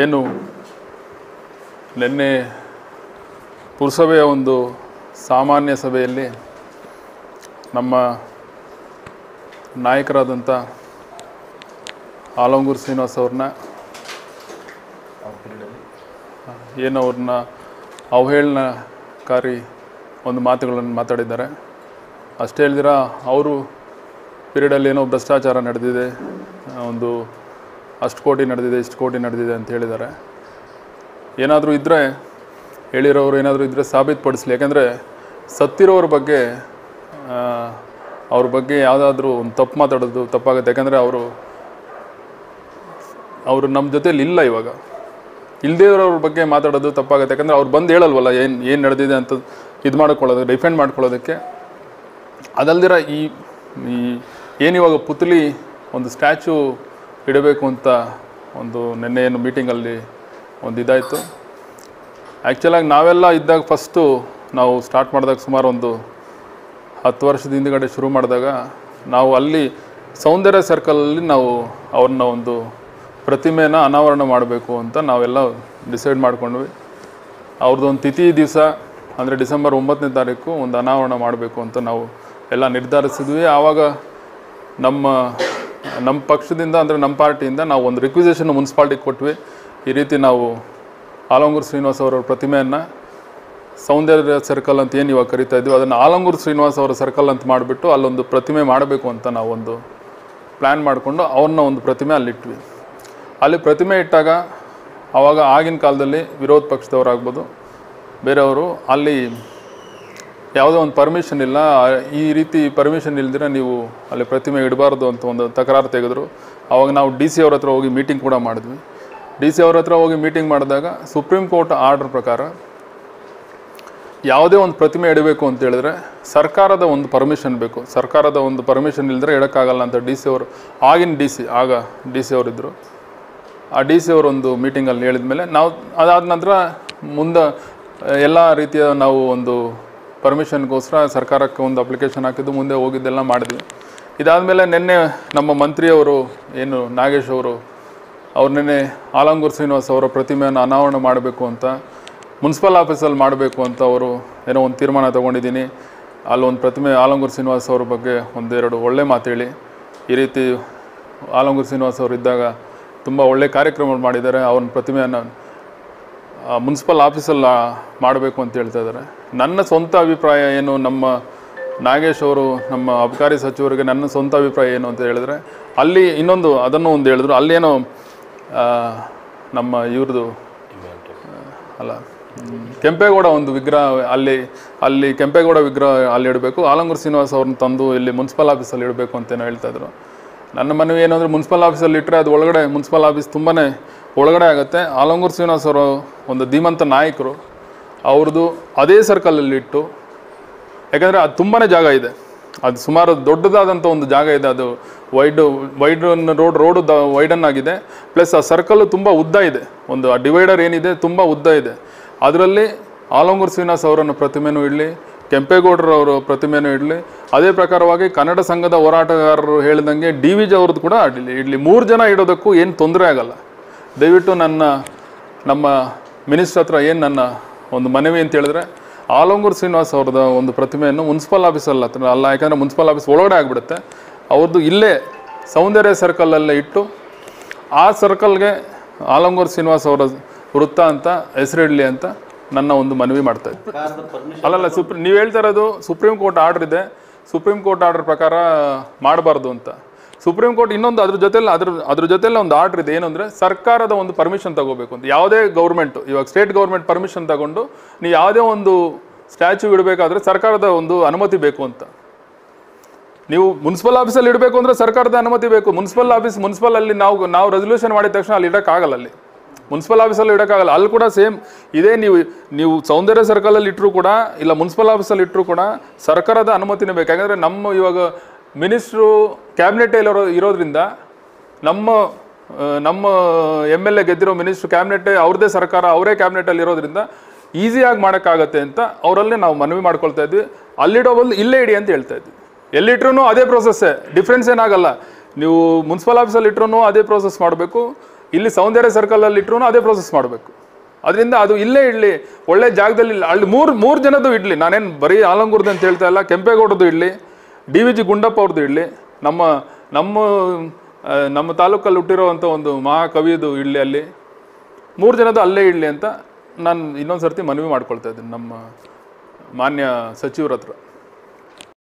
ಏನು ನಿನ್ನೆ ಪುರಸಭೆಯ ಒಂದು ಸಾಮಾನ್ಯ ಸಭೆಯಲ್ಲಿ ನಮ್ಮ ನಾಯಕರಾದಂಥ ಆಲಂಗೂರು ಶ್ರೀನಿವಾಸ್ ಅವ್ರನ್ನ ಏನು ಅವ್ರನ್ನ ಅವಹೇಳನಕಾರಿ ಒಂದು ಮಾತುಗಳನ್ನು ಮಾತಾಡಿದ್ದಾರೆ ಅಷ್ಟೇ ಹೇಳಿದಿರ ಅವರು ಪೀರಿಯಡಲ್ಲಿ ಏನೋ ಭ್ರಷ್ಟಾಚಾರ ನಡೆದಿದೆ ಆ, ಒಂದು ಅಷ್ಟು ಕೋಟಿ ನಡೆದಿದೆ ಇಷ್ಟು ಕೋಟಿ ನಡೆದಿದೆ ಅಂತ ಹೇಳಿದ್ದಾರೆ ಏನಾದರೂ ಇದ್ದರೆ ಹೇಳಿರೋರು ಏನಾದರೂ ಇದ್ದರೆ ಸಾಬೀತುಪಡಿಸ್ಲಿ ಯಾಕೆಂದರೆ ಸತ್ತಿರೋರ ಬಗ್ಗೆ ಆ, ಅವ್ರ ಬಗ್ಗೆ ಯಾವುದಾದ್ರೂ ಒಂದು ತಪ್ಪು ಮಾತಾಡೋದು ತಪ್ಪಾಗುತ್ತೆ ಯಾಕಂದರೆ ಅವರು ಅವರು ನಮ್ಮ ಜೊತೆಲಿ ಇಲ್ಲ ಇವಾಗ ಇಲ್ಲದೇ ಇರೋರ ಬಗ್ಗೆ ಮಾತಾಡೋದು ತಪ್ಪಾಗುತ್ತೆ ಯಾಕಂದರೆ ಅವ್ರು ಬಂದು ಹೇಳಲ್ವಲ್ಲ ಏನು ಏನು ನಡೆದಿದೆ ಅಂತ ಇದು ಮಾಡ್ಕೊಳ್ಳೋದು ಡಿಫೆಂಡ್ ಮಾಡ್ಕೊಳ್ಳೋದಕ್ಕೆ ಅದಲ್ದಿರ ಈ ಈ ಏನಿವಾಗ ಪುತ್ಲಿ ಒಂದು ಸ್ಟ್ಯಾಚು ಇಡಬೇಕು ಅಂತ ಒಂದು ನಿನ್ನೆ ಏನು ಮೀಟಿಂಗಲ್ಲಿ ಒಂದು ಇದಾಯಿತು ಆ್ಯಕ್ಚುಲಾಗಿ ನಾವೆಲ್ಲ ಇದ್ದಾಗ ಫಸ್ಟು ನಾವು ಸ್ಟಾರ್ಟ್ ಮಾಡಿದಾಗ ಸುಮಾರು ಒಂದು ಹತ್ತು ವರ್ಷದ ಹಿಂದುಗಡೆ ಶುರು ಮಾಡಿದಾಗ ನಾವು ಅಲ್ಲಿ ಸೌಂದರ್ಯ ಸರ್ಕಲಲ್ಲಿ ನಾವು ಅವ್ರನ್ನ ಒಂದು ಪ್ರತಿಮೆನ ಅನಾವರಣ ಮಾಡಬೇಕು ಅಂತ ನಾವೆಲ್ಲ ಡಿಸೈಡ್ ಮಾಡ್ಕೊಂಡ್ವಿ ಅವ್ರದ್ದು ಒಂದು ತಿಥಿ ದಿವಸ ಅಂದರೆ ಡಿಸೆಂಬರ್ ಒಂಬತ್ತನೇ ತಾರೀಕು ಒಂದು ಅನಾವರಣ ಮಾಡಬೇಕು ಅಂತ ನಾವು ಎಲ್ಲ ನಿರ್ಧರಿಸಿದ್ವಿ ಆವಾಗ ನಮ್ಮ ನಮ್ಮ ಪಕ್ಷದಿಂದ ಅಂದರೆ ನಮ್ಮ ಪಾರ್ಟಿಯಿಂದ ನಾವು ಒಂದು ರಿಕ್ವಿಸೇಷನ್ ಮುನ್ಸಿಪಾಲ್ಟಿಗೆ ಕೊಟ್ವಿ ಈ ರೀತಿ ನಾವು ಆಲಂಗೂರು ಶ್ರೀನಿವಾಸ್ ಅವರ ಪ್ರತಿಮೆಯನ್ನು ಸೌಂದರ್ಯ ಸರ್ಕಲ್ ಅಂತ ಏನು ಇವಾಗ ಕರಿತಾ ಇದ್ವಿ ಅದನ್ನು ಆಲಂಗೂರು ಶ್ರೀನಿವಾಸ್ ಅವರ ಸರ್ಕಲ್ ಅಂತ ಮಾಡಿಬಿಟ್ಟು ಅಲ್ಲೊಂದು ಪ್ರತಿಮೆ ಮಾಡಬೇಕು ಅಂತ ನಾವೊಂದು ಪ್ಲ್ಯಾನ್ ಮಾಡಿಕೊಂಡು ಅವ್ರನ್ನ ಒಂದು ಪ್ರತಿಮೆ ಅಲ್ಲಿಟ್ವಿ ಅಲ್ಲಿ ಪ್ರತಿಮೆ ಇಟ್ಟಾಗ ಆವಾಗ ಆಗಿನ ಕಾಲದಲ್ಲಿ ವಿರೋಧ ಪಕ್ಷದವರಾಗ್ಬೋದು ಬೇರೆಯವರು ಅಲ್ಲಿ ಯಾವುದೋ ಒಂದು ಪರ್ಮಿಷನ್ ಇಲ್ಲ ಈ ರೀತಿ ಪರ್ಮಿಷನ್ ಇಲ್ದಿರ ನೀವು ಅಲ್ಲಿ ಪ್ರತಿಮೆ ಇಡಬಾರ್ದು ಅಂತ ಒಂದು ತಕರಾರು ತೆಗೆದ್ರು ಆವಾಗ ನಾವು ಡಿ ಸಿ ಅವ್ರ ಹತ್ರ ಹೋಗಿ ಮೀಟಿಂಗ್ ಕೂಡ ಮಾಡಿದ್ವಿ ಡಿ ಸಿ ಅವ್ರ ಹತ್ರ ಹೋಗಿ ಮೀಟಿಂಗ್ ಮಾಡಿದಾಗ ಸುಪ್ರೀಂ ಕೋರ್ಟ್ ಆರ್ಡರ್ ಪ್ರಕಾರ ಯಾವುದೇ ಒಂದು ಪ್ರತಿಮೆ ಇಡಬೇಕು ಅಂತ ಹೇಳಿದ್ರೆ ಸರ್ಕಾರದ ಒಂದು ಪರ್ಮಿಷನ್ ಬೇಕು ಸರ್ಕಾರದ ಒಂದು ಪರ್ಮಿಷನ್ ಇಲ್ಲದ್ರೆ ಇಡೋಕ್ಕಾಗಲ್ಲ ಅಂತ ಡಿ ಸಿ ಅವರು ಆಗಿನ ಡಿ ಸಿ ಆಗ ಡಿ ಸಿ ಅವರಿದ್ದರು ಆ ಡಿ ಸಿ ಅವರೊಂದು ಮೀಟಿಂಗಲ್ಲಿ ಹೇಳಿದ ಮೇಲೆ ನಾವು ಅದಾದ ನಂತರ ಮುಂದೆ ಎಲ್ಲ ರೀತಿಯ ನಾವು ಒಂದು ಪರ್ಮಿಷನ್ಗೋಸ್ಕರ ಸರ್ಕಾರಕ್ಕೆ ಒಂದು ಅಪ್ಲಿಕೇಶನ್ ಹಾಕಿದ್ದು ಮುಂದೆ ಹೋಗಿದ್ದೆಲ್ಲ ಮಾಡಿದ್ವಿ ಇದಾದಮೇಲೆ ನಿನ್ನೆ ನಮ್ಮ ಮಂತ್ರಿಯವರು ಏನು ನಾಗೇಶ್ ಅವರು ಅವ್ರು ನಿನ್ನೆ ಆಲಂಗೂರು ಶ್ರೀನಿವಾಸ್ ಅವರ ಪ್ರತಿಮೆಯನ್ನು ಅನಾವರಣ ಮಾಡಬೇಕು ಅಂತ ಮುನ್ಸಿಪಲ್ ಆಫೀಸಲ್ಲಿ ಮಾಡಬೇಕು ಅಂತ ಅವರು ಏನೋ ಒಂದು ತೀರ್ಮಾನ ತೊಗೊಂಡಿದ್ದೀನಿ ಅಲ್ಲೊಂದು ಪ್ರತಿಮೆ ಆಲಂಗೂರು ಶ್ರೀನಿವಾಸ್ ಅವ್ರ ಬಗ್ಗೆ ಒಂದೆರಡು ಒಳ್ಳೆ ಮಾತು ಹೇಳಿ ಈ ರೀತಿ ಆಲಂಗೂರು ಶ್ರೀನಿವಾಸ್ ಅವರು ಇದ್ದಾಗ ತುಂಬ ಒಳ್ಳೆ ಕಾರ್ಯಕ್ರಮಗಳು ಮಾಡಿದ್ದಾರೆ ಅವ್ರನ್ನ ಪ್ರತಿಮೆಯನ್ನು ಮುನ್ಸಿಪಲ್ ಆಫೀಸಲ್ಲಿ ಮಾಡಬೇಕು ಅಂತ ಹೇಳ್ತಾ ಇದ್ದಾರೆ ನನ್ನ ಸ್ವಂತ ಅಭಿಪ್ರಾಯ ಏನು ನಮ್ಮ ನಾಗೇಶ್ ಅವರು ನಮ್ಮ ಅಬಕಾರಿ ಸಚಿವರಿಗೆ ನನ್ನ ಸ್ವಂತ ಅಭಿಪ್ರಾಯ ಏನು ಅಂತ ಹೇಳಿದ್ರೆ ಅಲ್ಲಿ ಇನ್ನೊಂದು ಅದನ್ನು ಒಂದು ಹೇಳಿದ್ರು ಅಲ್ಲೇನೋ ಆ, ನಮ್ಮ ಇವ್ರದ್ದು ಅಲ್ಲ ಹ್ಮ್, ಕೆಂಪೇಗೌಡ ಒಂದು ವಿಗ್ರಹ ಅಲ್ಲಿ ಅಲ್ಲಿ ಕೆಂಪೇಗೌಡ ವಿಗ್ರಹ ಅಲ್ಲಿ ಇಡಬೇಕು ಆಲಂಗೂರು ಶ್ರೀನಿವಾಸ್ ಅವ್ರನ್ನ ತಂದು ಇಲ್ಲಿ ಮುನ್ಸಿಪಲ್ ಆಫೀಸಲ್ಲಿ ಇಡಬೇಕು ಅಂತೇನೋ ಹೇಳ್ತಾ ಇದ್ರು ನನ್ನ ಮನವಿ ಏನಂದರೆ ಮುನ್ಸಿಪಲ್ ಆಫೀಸಲ್ಲಿ ಇಟ್ಟರೆ ಅದು ಒಳಗಡೆ ಮುನ್ಸಿಪಲ್ ಆಫೀಸ್ ತುಂಬಾ ಒಳಗಡೆ ಆಗುತ್ತೆ ಆಲಂಗೂರು ಶ್ರೀನಿವಾಸ್ ಅವರು ಒಂದು ಧೀಮಂತ ನಾಯಕರು ಅವ್ರದ್ದು ಅದೇ ಸರ್ಕಲಲ್ಲಿ ಇಟ್ಟು ಯಾಕಂದರೆ ಅದು ತುಂಬಾ ಜಾಗ ಇದೆ ಅದು ಸುಮಾರು ದೊಡ್ಡದಾದಂಥ ಒಂದು ಜಾಗ ಇದೆ ಅದು wide wide road road the widen ಆಗಿದೆ ಪ್ಲಸ್ ಆ ಸರ್ಕಲ್ಲು ತುಂಬ ಉದ್ದ ಇದೆ ಒಂದು ಆ ಡಿವೈಡರ್ ಏನಿದೆ ತುಂಬ ಉದ್ದ ಇದೆ ಅದರಲ್ಲಿ ಆಲಂಗೂರು ಶ್ರೀನಿವಾಸ್ ಅವರನ್ನು ಪ್ರತಿಮೆನೂ ಇಡಲಿ ಕೆಂಪೇಗೌಡರವರ ಪ್ರತಿಮೆನೂ ಇಡಲಿ ಅದೇ ಪ್ರಕಾರವಾಗಿ ಕನ್ನಡ ಸಂಘದ ಹೋರಾಟಗಾರರು ಹೇಳಿದಂಗೆ ಡಿ ವಿ ಜಿ ಅವ್ರದ್ದು ಕೂಡ ಇಡಲಿ ಇಡಲಿ ಮೂರು ಜನ ಇಡೋದಕ್ಕೂ ಏನು ತೊಂದರೆ ಆಗಲ್ಲ ದಯವಿಟ್ಟು ನನ್ನ ನಮ್ಮ ಮಿನಿಸ್ಟರ್ ಹತ್ರ ಏನು ನನ್ನ ಒಂದು ಮನವಿ ಅಂತ ಹೇಳಿದ್ರೆ ಆಲಂಗೂರು ಶ್ರೀನಿವಾಸ್ ಅವ್ರದ್ದು ಒಂದು ಪ್ರತಿಮೆಯನ್ನು ಮುನ್ಸಿಪಲ್ ಆಫೀಸಲ್ಲಿ ಹತ್ರ ಅಲ್ಲ ಯಾಕಂದರೆ ಮುನ್ಸಿಪಲ್ ಆಫೀಸ್ ಒಳಗಡೆ ಆಗಿಬಿಡುತ್ತೆ ಅವ್ರದ್ದು ಇಲ್ಲೇ ಸೌಂದರ್ಯ ಸರ್ಕಲಲ್ಲೇ ಇಟ್ಟು ಆ ಸರ್ಕಲ್ಗೆ ಆಲಂಗೂರು ಶ್ರೀನಿವಾಸ್ ಅವರ ವೃತ್ತ ಅಂತ ಹೆಸರಿಡಲಿ ಅಂತ ನನ್ನ ಒಂದು ಮನವಿ ಮಾಡ್ತಾ ಇದ್ದೆ ಅಲ್ಲಲ್ಲ ಸುಪ್ರೀಂ ನೀವು ಹೇಳ್ತಾ ಇರೋದು ಸುಪ್ರೀಂ ಕೋರ್ಟ್ ಆರ್ಡರ್ ಇದೆ ಸುಪ್ರೀಂ ಕೋರ್ಟ್ ಆರ್ಡರ್ ಪ್ರಕಾರ ಮಾಡಬಾರ್ದು ಅಂತ ಸುಪ್ರೀಂ ಕೋರ್ಟ್ ಇನ್ನೊಂದು ಅದ್ರ ಜೊತೆಲಿ ಅದ್ರ ಅದ್ರ ಜೊತೆಲಿ ಒಂದು ಆರ್ಡರ್ ಇದೆ ಏನಂದ್ರೆ ಸರ್ಕಾರದ ಒಂದು ಪರ್ಮಿಷನ್ ತಗೋಬೇಕು ಅಂತ ಯಾವುದೇ ಗೌರ್ಮೆಂಟ್ ಇವಾಗ ಸ್ಟೇಟ್ ಗೌರ್ಮೆಂಟ್ ಪರ್ಮಿಷನ್ ತಗೊಂಡು ನೀವು ಯಾವುದೇ ಒಂದು ಸ್ಟ್ಯಾಚ್ಯೂ ಇಡಬೇಕಾದ್ರೆ ಸರ್ಕಾರದ ಒಂದು ಅನುಮತಿ ಬೇಕು ಅಂತ ನೀವು ಮುನ್ಸಿಪಲ್ ಆಫೀಸಲ್ಲಿ ಇಡಬೇಕು ಅಂದ್ರೆ ಸರ್ಕಾರದ ಅನುಮತಿ ಬೇಕು ಮುನ್ಸಿಪಲ್ ಆಫೀಸ್ ಮುನ್ಸಿಪಲ್ ಅಲ್ಲಿ ನಾವು ನಾವು ರೆಸಲ್ಯೂಷನ್ ಮಾಡಿದ ತಕ್ಷಣ ಅಲ್ಲಿ ಇಡೋಕ್ಕಾಗಲ್ಲ ಅಲ್ಲಿ ಮುನ್ಸಿಪಲ್ ಆಫೀಸಲ್ಲಿ ಇಡೋಕ್ಕಾಗಲ್ಲ ಅಲ್ಲಿ ಕೂಡ ಸೇಮ್ ಇದೇ ನೀವು ನೀವು ಸೌಂದರ್ಯ ಸರ್ಕಲಲ್ಲಿ ಇಟ್ಟರು ಕೂಡ ಇಲ್ಲ ಮುನ್ಸಿಪಲ್ ಆಫೀಸಲ್ಲಿ ಇಟ್ಟರು ಕೂಡ ಸರ್ಕಾರದ ಅನುಮತಿನೇ ಬೇಕು ಯಾಕಂದರೆ ನಮ್ಮ ಇವಾಗ ಮಿನಿಸ್ಟ್ರು ಕ್ಯಾಬಿನೆಟ್ ಇರೋ ಇರೋದ್ರಿಂದ ನಮ್ಮ ಆ, ನಮ್ಮ ಎಮ್ ಎಲ್ ಎ ಗೆದ್ದಿರೋ ಮಿನಿಸ್ಟ್ರು ಕ್ಯಾಬಿನೆಟ್ ಅವ್ರದ್ದೇ ಸರ್ಕಾರ ಅವರೇ ಕ್ಯಾಬಿನೆಟಲ್ಲಿ ಇರೋದ್ರಿಂದ ಈಸಿಯಾಗಿ ಮಾಡೋಕ್ಕಾಗತ್ತೆ ಅಂತ ಅವರಲ್ಲೇ ನಾವು ಮನವಿ ಮಾಡ್ಕೊಳ್ತಾ ಇದ್ವಿ ಅಲ್ಲಿಡೋ ಬದಲು ಇಲ್ಲೇ ಇಡಿ ಅಂತ ಹೇಳ್ತಾ ಇದ್ವಿ ಎಲ್ಲಿಟ್ರು ಅದೇ ಪ್ರೋಸೆಸ್ಸೇ ಡಿಫ್ರೆನ್ಸ್ ಏನಾಗಲ್ಲ ನೀವು ಮುನ್ಸಿಪಲ್ ಆಫೀಸಲ್ಲಿ ಇಟ್ರು ಅದೇ ಪ್ರೋಸೆಸ್ ಮಾಡಬೇಕು ಇಲ್ಲಿ ಸೌಂದರ್ಯ ಸರ್ಕಲಲ್ಲಿ ಇಟ್ಟರು ಅದೇ ಪ್ರೋಸೆಸ್ ಮಾಡಬೇಕು ಅದರಿಂದ ಅದು ಇಲ್ಲೇ ಇಡಲಿ ಒಳ್ಳೆ ಜಾಗದಲ್ಲಿ ಇಲ್ಲ. ಅಲ್ಲಿ ಮೂರು ಮೂರು ಜನದ್ದು ಇಡಲಿ ನಾನೇನು ಬರೀ ಆಲಂಗೂರ್ದು ಅಂತ ಹೇಳ್ತಾ ಇಲ್ಲ ಕೆಂಪೇಗೌಡದ್ದು ಇಡಲಿ ಡಿ ವಿ ಜಿ ಗುಂಡಪ್ಪ ಅವ್ರದ್ದು ಇಡಲಿ ನಮ್ಮ ನಮ್ಮ ಆ, ನಮ್ಮ ತಾಲೂಕಲ್ಲಿ ಹುಟ್ಟಿರೋವಂಥ ಒಂದು ಮಹಾಕವಿದು ಇಡಲಿ ಅಲ್ಲಿ ಮೂರು ಜನದ್ದು ಅಲ್ಲೇ ಇಡಲಿ ಅಂತ ನಾನು ಇನ್ನೊಂದು ಸರ್ತಿ ಮನವಿ ಮಾಡ್ಕೊಳ್ತಾ ಇದ್ದೀನಿ ನಮ್ಮ ಮಾನ್ಯ ಸಚಿವರ ಹತ್ರ